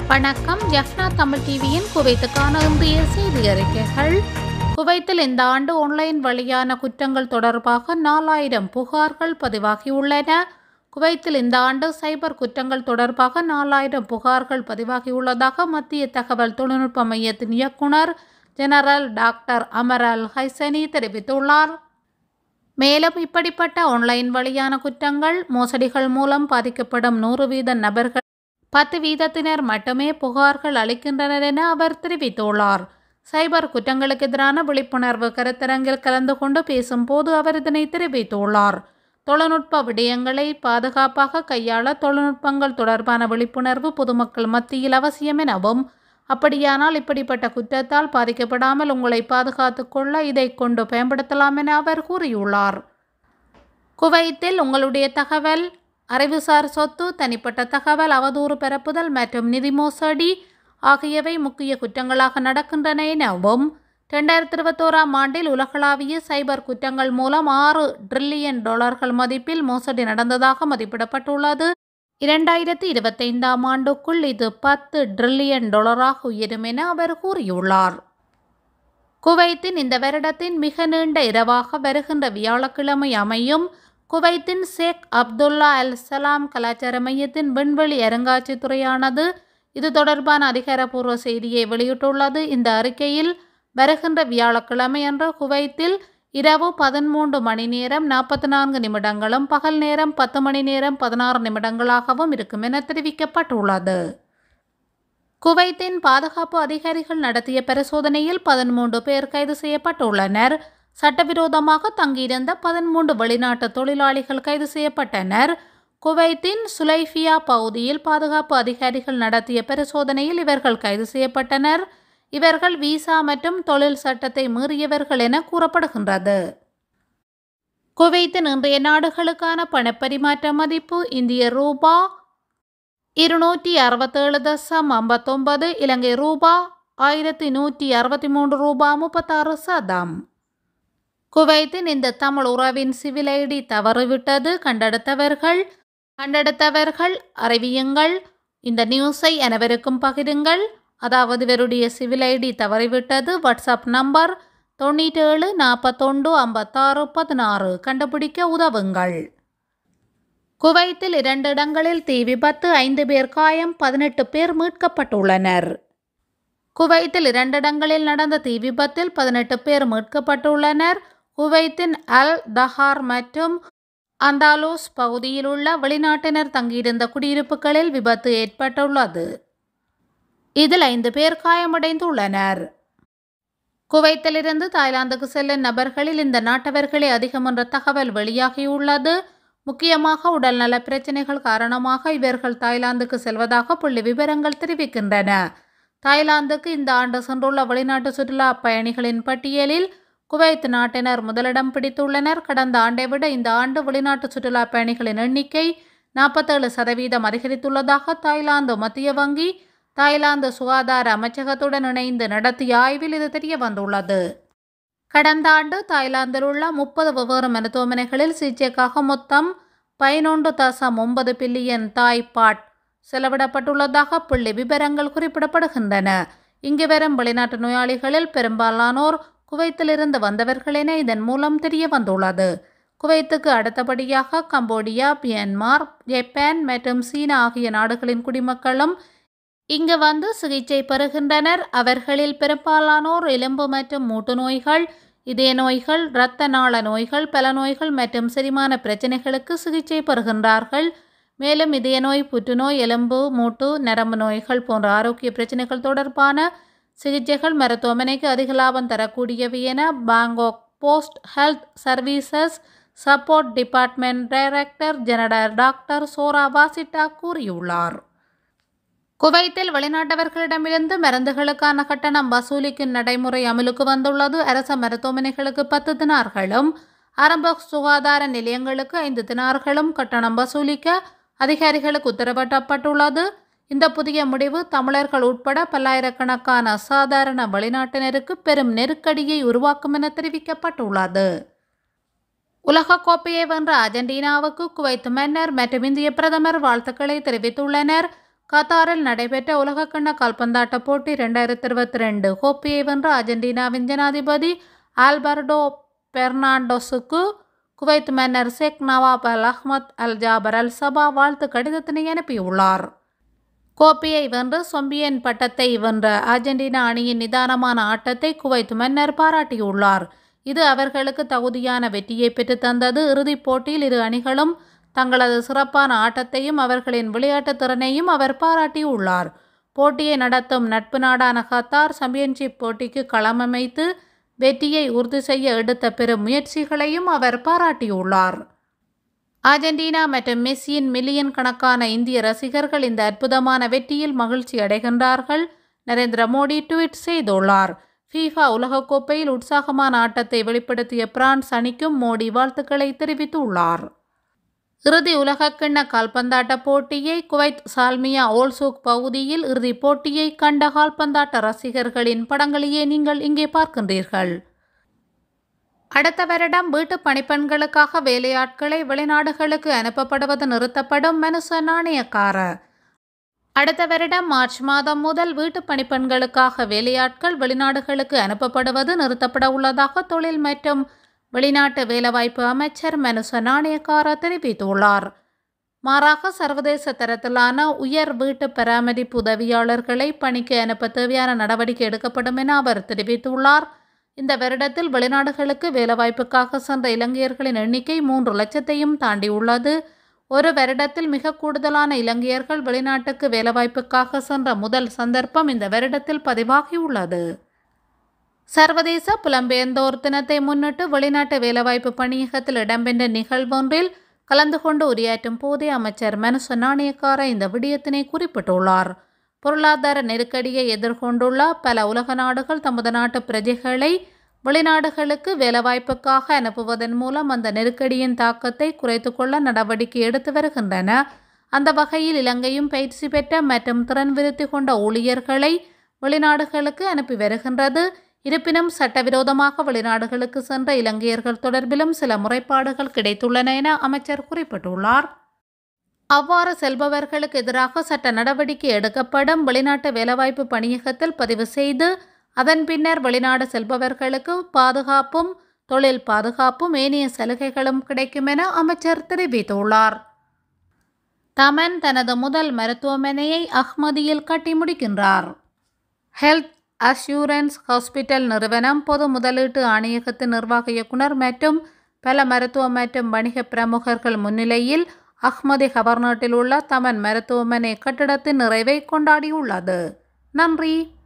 வணக்கம் ஜஃப்னா தமிழ் டிவியின் குவைத்துக்கான இன்றைய செய்தி அறிக்கைகள் குவைத்தில் இந்த ஆண்டு ஆன்லைன் வழியான குற்றங்கள் தொடர்பாக நாலாயிரம் புகார்கள் பதிவாகியுள்ளன குவைத்தில் இந்த ஆண்டு சைபர் குற்றங்கள் தொடர்பாக நாலாயிரம் புகார்கள் பதிவாகியுள்ளதாக மத்திய தகவல் தொழில்நுட்ப மையத்தின் இயக்குனர் general doctor Amar Al Hasani தெரிவித்துள்ளார் மேலும் இப்படிப்பட்ட ஆன்லைன் வழியான குற்றங்கள் மோசடிகள் மூலம் பாதிக்கப்படும் நூறு வீத நபர்கள் பத்து வீதத்தினர் மட்டுமே புகார்கள் அளிக்கின்றனர் என அவர் தெரிவித்துள்ளார் சைபர் குற்றங்களுக்கு எதிரான விழிப்புணர்வு கருத்தரங்கில் கலந்து கொண்டு பேசும்போது அவர் இதனை தெரிவித்துள்ளார் தொழில்நுட்ப விடயங்களை பாதுகாப்பாக கையாள தொழில்நுட்பங்கள் தொடர்பான விழிப்புணர்வு பொதுமக்கள் மத்தியில் அவசியம் எனவும் அப்படியானால் இப்படிப்பட்ட குற்றத்தால் பாதிக்கப்படாமல் உங்களை பாதுகாத்துக் கொள்ள இதை கொண்டு பயன்படுத்தலாம் என அவர் கூறியுள்ளார் குவைத்தில் உங்களுடைய தகவல் அறிவுசார் சொத்து தனிப்பட்ட தகவல் அவதூறு பரப்புதல் மற்றும் நிதி மோசடி ஆகியவை முக்கிய குற்றங்களாக நடக்கின்றன எனவும் ரெண்டாயிரத்தி இருபத்தோராம் ஆண்டில் உலகளாவிய சைபர் குற்றங்கள் மூலம் ஆறு ட்ரில்லியன் டாலர்கள் மதிப்பில் மோசடி நடந்ததாக மதிப்பிடப்பட்டுள்ளது இரண்டாயிரத்தி இருபத்தைந்தாம் ஆண்டுக்குள் இது பத்து ட்ரில்லியன் டாலராக உயரும் என அவர் கூறியுள்ளார் குவைத்தின் இந்த வருடத்தின் மிக நீண்ட இரவாக வருகின்ற வியாழக்கிழமை அமையும் குவைத்தின் ஷேக் அப்துல்லா அல் சலாம் கலாச்சார மையத்தின் விண்வெளி அருங்காட்சித்துறையானது இது தொடர்பான அதிகாரப்பூர்வ செய்தியை வெளியிட்டுள்ளது இந்த அறிக்கையில் வருகின்ற வியாழக்கிழமை அன்று குவைத்தில் இரவு பதிமூன்று மணி நேரம் நாற்பத்தி நான்கு நிமிடங்களும் பகல் நேரம் பத்து மணி நேரம் பதினாறு நிமிடங்களாகவும் இருக்கும் என தெரிவிக்கப்பட்டுள்ளது குவைத்தின் பாதுகாப்பு அதிகாரிகள் நடத்திய பரிசோதனையில் பதிமூன்று பேர் கைது செய்யப்பட்டுள்ளனர் சட்டவிரோதமாக தங்கியிருந்த பதிமூன்று வெளிநாட்டு தொழிலாளிகள் கைது செய்யப்பட்டனர் குவைத்தின் சுலைஃபியா பகுதியில் பாதுகாப்பு அதிகாரிகள் நடத்திய பரிசோதனையில் இவர்கள் கைது செய்யப்பட்டனர் இவர்கள் விசா மற்றும் தொழில் சட்டத்தை மீறியவர்கள் என கூறப்படுகின்றது குவைத்தின் இன்றைய நாடுகளுக்கான பணப்பரிமாற்ற மதிப்பு இந்திய ரூபா இருநூற்றி அறுபத்தேழு தசம் ஐம்பத்தொன்பது இலங்கை ரூபா ஆயிரத்தி நூற்றி அறுபத்தி மூன்று ரூபா முப்பத்தாறு சதம் குவைத்தின் இந்த தமிழ் உறவின் சிவில் ஐடி தவறிவிட்டது கண்டெடுத்தவர்கள் கண்டெடுத்தவர்கள் அறிவியுங்கள் இந்த நியூஸை அனைவருக்கும் பகிருங்கள் அதாவது இவருடைய சிவில் ஐடி தவறிவிட்டது வாட்ஸ்அப் நம்பர் தொண்ணூற்றேழு நாற்பத்தொண்டு ஐம்பத்தாறு பதினாறு கண்டுபிடிக்க உதவுங்கள் குவைத்தில் இரண்டு இடங்களில் தீ விபத்து ஐந்து பேர் காயம் பதினெட்டு பேர் மீட்கப்பட்டுள்ளனர் குவைத்தில் இரண்டு இடங்களில் நடந்த தீ விபத்தில் பதினெட்டு பேர் மீட்கப்பட்டுள்ளனர் குவைத்தின் அல் தஹார் மற்றும் அந்தாலூஸ் பகுதியில் உள்ள வெளிநாட்டினர் தங்கியிருந்த குடியிருப்புகளில் விபத்து ஏற்பட்டுள்ளது இதில் ஐந்து பேர் காயமடைந்துள்ளனர் குவைத்திலிருந்து தாய்லாந்துக்கு செல்லும் நபர்களில் இந்த நாட்டவர்களே அதிகம் என்ற தகவல் வெளியாகியுள்ளது முக்கியமாக உடல்நல பிரச்சினைகள் காரணமாக இவர்கள் தாய்லாந்துக்கு செல்வதாக புள்ளி விவரங்கள் தெரிவிக்கின்றன தாய்லாந்துக்கு இந்த ஆண்டு சென்றுள்ள வெளிநாட்டு சுற்றுலா பயணிகளின் பட்டியலில் குவைத் நாட்டினர் முதலிடம் பிடித்துள்ளனர் கடந்த ஆண்டை விட இந்த ஆண்டு வெளிநாட்டு சுற்றுலா பயணிகளின் எண்ணிக்கை நாற்பத்தேழு சதவீதம் அதிகரித்துள்ளதாக தாய்லாந்து மத்திய வங்கி தாய்லாந்து சுகாதார அமைச்சகத்துடன் இணைந்து நடத்திய ஆய்வில் இது தெரிய வந்துள்ளது கடந்த ஆண்டு தாய்லாந்தில் உள்ள முப்பது வெவ்வேறு மருத்துவமனைகளில் சிகிச்சைக்காக மொத்தம் பதினொன்று தசம் ஒன்பது பில்லியன் தாய்ப்பாட் செலவிடப்பட்டுள்ளதாக புள்ளி விவரங்கள் குறிப்பிடப்படுகின்றன இங்கு வரும் வெளிநாட்டு நோயாளிகளில் பெரும்பாலானோர் குவைத்திலிருந்து வந்தவர்கள் என இதன் மூலம் தெரிய வந்துள்ளது குவைத்துக்கு அடுத்தபடியாக கம்போடியா மியான்மார் ஜப்பான் மற்றும் சீனா ஆகிய நாடுகளின் குடிமக்களும் இங்கு வந்து சிகிச்சை பெறுகின்றனர் அவர்களில் பெரும்பாலானோர் எலும்பு மற்றும் மூட்டு நோய்கள் இதய நோய்கள் இரத்த நாள நோய்கள் பல நோய்கள் மற்றும் செரிமான பிரச்சனைகளுக்கு சிகிச்சை பெறுகின்றார்கள் மேலும் இதய நோய் புற்றுநோய் எலும்பு மூட்டு நரம்பு நோய்கள் போன்ற ஆரோக்கிய பிரச்சனைகள் தொடர்பான சிகிச்சைகள் மருத்துவமனைக்கு அதிக லாபம் தரக்கூடியவை என Bangkok Post health services support department director general doctor Sora Wasitta கூறியுள்ளார் குவைத்தில் வெளிநாட்டவர்களிடமிருந்து மருந்துகளுக்கான கட்டணம் வசூலிக்கும் நடைமுறை அமலுக்கு வந்துள்ளது அரச மருத்துவமனைகளுக்கு பத்து தினார்களும் ஆரம்ப சுகாதார நிலையங்களுக்கு ஐந்து தினார்களும் கட்டணம் வசூலிக்க அதிகாரிகளுக்கு உத்தரவிடப்பட்டுள்ளது இந்த புதிய முடிவு தமிழர்கள் உட்பட பல்லாயிரக்கணக்கான அசாதாரண வெளிநாட்டினருக்கு பெரும் நெருக்கடியை உருவாக்கும் என தெரிவிக்கப்பட்டுள்ளது உலகக்கோப்பையை வென்ற அர்ஜென்டினாவுக்கு குவைத் மன்னர் மற்றும் இந்திய பிரதமர் வாழ்த்துக்களை தெரிவித்துள்ளனர் கத்தாரில் நடைபெற்ற உலகக்கிண்ண கால்பந்தாட்ட போட்டி ரெண்டாயிரத்தி இருபத்தி ரெண்டு கோப்பையை வென்ற அர்ஜென்டினாவின் ஜனாதிபதி ஆல்பர்டோ பெர்னாண்டோஸுக்கு குவைத் மன்னர் ஷேக் நவாப் அல் அஹ்மத் அல் ஜாபர் அல் சபா வாழ்த்து கடிதத்தினை அனுப்பியுள்ளார் கோப்பையை வென்று சொம்பியன் பட்டத்தை வென்ற அர்ஜென்டினா அணியின் நிதானமான ஆட்டத்தை குவைத் மன்னர் பாராட்டியுள்ளார் இது அவர்களுக்கு தகுதியான வெற்றியை பெற்றுத் தந்தது இறுதிப் போட்டியில் இரு அணிகளும் தங்களது சிறப்பான ஆட்டத்தையும் அவர்களின் விளையாட்டுத் திறனையும் அவர் பாராட்டியுள்ளார் போட்டியை நடத்தும் நட்பு நாடான கத்தார் சாம்பியன்ஷிப் போட்டிக்கு களமமைத்து வெற்றியை உறுதி செய்ய எடுத்த பெரும் முயற்சிகளையும் அவர் பாராட்டியுள்ளார் அர்ஜென்டினா மற்றும் மெஸ்ஸியின் மில்லியன் கணக்கான இந்திய ரசிகர்கள் இந்த அற்புதமான வெற்றியில் மகிழ்ச்சி அடைகின்றார்கள் நரேந்திர மோடி ட்வீட் செய்துள்ளார் ஃபீஃபா உலகக்கோப்பையில் உற்சாகமான ஆட்டத்தை வெளிப்படுத்திய பிரான்ஸ் அணிக்கும் மோடி வாழ்த்துக்களை தெரிவித்துள்ளார் இறுதி உலகக்கிண்ண கால்பந்தாட்ட போட்டியை குவைத் சால்மியா ஓல்சூக் பகுதியில் இறுதிப் போட்டியை கண்ட கால்பந்தாட்ட ரசிகர்களின் படங்களையே நீங்கள் இங்கே பார்க்கின்றீர்கள் அடுத்த வருடம் வீட்டு பணிப்பெண்களுக்காக வேலையாட்களை வெளிநாடுகளுக்கு அனுப்பப்படுவது நிறுத்தப்படும் மனுச நாணயக்கார அடுத்த வருடம் மார்ச் மாதம் முதல் வீட்டு பணிப்பெண்களுக்காக வேலையாட்கள் வெளிநாடுகளுக்கு அனுப்பப்படுவது நிறுத்தப்பட உள்ளதாக தொழில் மற்றும் வெளிநாட்டு வேலைவாய்ப்பு அமைச்சர் மனுச நாணயக்கார தெரிவித்துள்ளார் மாறாக சர்வதேச தரத்திலான உயர் வீட்டு பராமரிப்பு உதவியாளர்களை பணிக்கு அனுப்ப தேவையான நடவடிக்கை எடுக்கப்படும் என அவர் தெரிவித்துள்ளார் இந்த வருடத்தில் வெளிநாடுகளுக்கு வேலைவாய்ப்புக்காக சென்ற இலங்கையர்களின் எண்ணிக்கை மூன்று லட்சத்தையும் தாண்டியுள்ளது ஒரு வருடத்தில் மிக கூடுதலான இலங்கையர்கள் வெளிநாட்டுக்கு வேலைவாய்ப்புக்காக சென்ற முதல் சந்தர்ப்பம் இந்த வருடத்தில் பதிவாகியுள்ளது சர்வதேச புலம்பெயர்ந்தோர் தினத்தை முன்னிட்டு வெளிநாட்டு வேலைவாய்ப்பு பணியகத்தில் இடம்பெற்ற நிகழ்வொன்றில் கலந்து கொண்டு உரையாற்றும் போதே அமைச்சர் மனுச நாணயக்கார இந்த விடயத்தினை குறிப்பிட்டுள்ளார் பொருளாதார நெருக்கடியை எதிர்கொண்டுள்ள பல உலக நாடுகள் தமது நாட்டு பிரஜைகளை வெளிநாடுகளுக்கு வேலைவாய்ப்புக்காக அனுப்புவதன் மூலம் அந்த நெருக்கடியின் தாக்கத்தை குறைத்து கொள்ள நடவடிக்கை எடுத்து வருகின்றன அந்த வகையில் இலங்கையும் பயிற்சி பெற்ற மற்றும் திறன் விருத்தி கொண்ட ஊழியர்களை வெளிநாடுகளுக்கு அனுப்பி வருகின்றது இருப்பினும் சட்டவிரோதமாக வெளிநாடுகளுக்கு சென்ற இலங்கையர்கள் தொடர்பிலும் சில முறைப்பாடுகள் கிடைத்துள்ளன என அமைச்சர் குறிப்பிட்டுள்ளார் அவ்வாறு செல்பவர்களுக்கு எதிராக சட்ட நடவடிக்கை எடுக்கப்படும் வெளிநாட்டு வேலைவாய்ப்பு பணியகத்தில் பதிவு செய்து அதன் பின்னர் வெளிநாடு செல்பவர்களுக்கு பாதுகாப்பும் தொழில் பாதுகாப்பும் ஏனைய சலுகைகளும் கிடைக்கும் என அமைச்சர் தெரிவித்துள்ளார் தமன் தனது முதல் மருத்துவமனையை அஹ்மதியில் கட்டி முடிக்கின்றார் ஹெல்த் அஷ்யூரன்ஸ் ஹாஸ்பிட்டல் நிறுவனம் பொது முதலீட்டு ஆணையகத்தின் நிர்வாக இயக்குனர் மற்றும் பல மருத்துவ மற்றும் வணிக பிரமுகர்கள் முன்னிலையில் அஹ்மதி கவர்நாட்டில் உள்ள தமன் மருத்துவமனை கட்டிடத்தின் நிறைவை கொண்டாடியுள்ளது நன்றி